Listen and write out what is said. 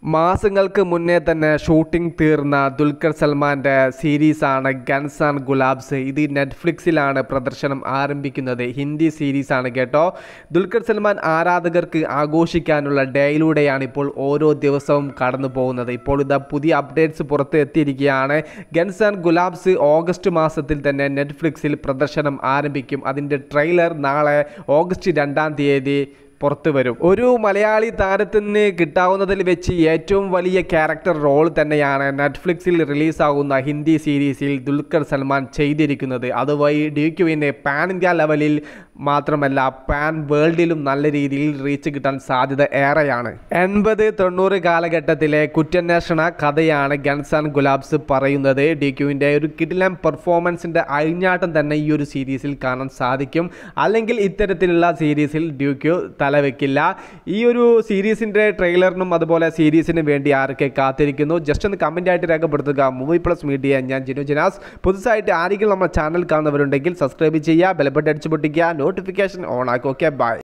മാസങ്ങൾക്ക് മുന്നേ തന്നെ ഷൂട്ടിംഗ് തീർന്ന ദുൽഖർ സൽമാൻ്റെ സീരീസാണ് ഗൺസ് ആൻഡ് ഗുലാബ്സ് ഇത് നെറ്റ്ഫ്ലിക്സിലാണ് പ്രദർശനം ആരംഭിക്കുന്നത് ഹിന്ദി സീരീസാണ് കേട്ടോ ദുൽഖർ സൽമാൻ ആരാധകർക്ക് ആഘോഷിക്കാനുള്ള ഡേയിലൂടെയാണ് ഇപ്പോൾ ഓരോ ദിവസവും കടന്നു പോകുന്നത് ഇപ്പോൾ ഇതാ പുതിയ അപ്ഡേറ്റ്സ് പുറത്ത് എത്തിയിരിക്കുകയാണ് ഗൺസ് ആൻഡ് ഗുലാബ്സ് ഓഗസ്റ്റ് മാസത്തിൽ തന്നെ നെറ്റ്ഫ്ലിക്സിൽ പ്രദർശനം ആരംഭിക്കും അതിൻ്റെ ട്രെയിലർ നാളെ ഓഗസ്റ്റ് രണ്ടാം തീയതി പുറത്തു വരും ഒരു മലയാളി താരത്തിന് കിട്ടാവുന്നതിൽ വെച്ച് ഏറ്റവും വലിയ ക്യാരക്ടർ റോൾ തന്നെയാണ് നെറ്റ്ഫ്ലിക്സിൽ റിലീസാകുന്ന ഹിന്ദി സീരീസിൽ ദുൽഖർ സൽമാൻ ചെയ്തിരിക്കുന്നത് അതുവഴി ഡ്യൂക്യുവിന് പാൻ ഇന്ത്യ ലെവലിൽ മാത്രമല്ല പാൻ വേൾഡിലും നല്ല രീതിയിൽ റീച്ച് കിട്ടാൻ സാധ്യത ഏറെയാണ് എൺപത് തൊണ്ണൂറ് കാലഘട്ടത്തിലെ കുറ്റാന്വേഷണ കഥയാണ് ഗൺസ് ആൻഡ് ഗുലാബ്സ് പറയുന്നത് ഡ്യൂക്യുവിൻ്റെ ഒരു കിടിലം പെർഫോമൻസിൻ്റെ അഴിഞ്ഞാട്ടം തന്നെ ഈ ഒരു സീരീസിൽ കാണാൻ സാധിക്കും അല്ലെങ്കിൽ ഇത്തരത്തിലുള്ള സീരീസിൽ ഡ്യൂക്യു തലവെക്കില്ല ഈ ഒരു സീരീസിൻ്റെ ട്രെയിലറിനും അതുപോലെ സീരീസിനും വേണ്ടി ആരൊക്കെ കാത്തിരിക്കുന്നു ജസ്റ്റ് ഒന്ന് കമൻ്റ് ആയിട്ട് രേഖപ്പെടുത്തുക മൂവി പ്ലസ് മീഡിയ ഞാൻ ജിനു ജനാസ് പുതുസായിട്ട് ആരെങ്കിലും നമ്മുടെ ചാനൽ കാണുന്നവരുണ്ടെങ്കിൽ സബ്സ്ക്രൈബ് ചെയ്യുക ബെൽബട്ടൺ അടിച്ചു പൊട്ടിക്കുക നോട്ടിഫിക്കേഷൻ ഓൺ ആക്കുക ഓക്കെ ബൈ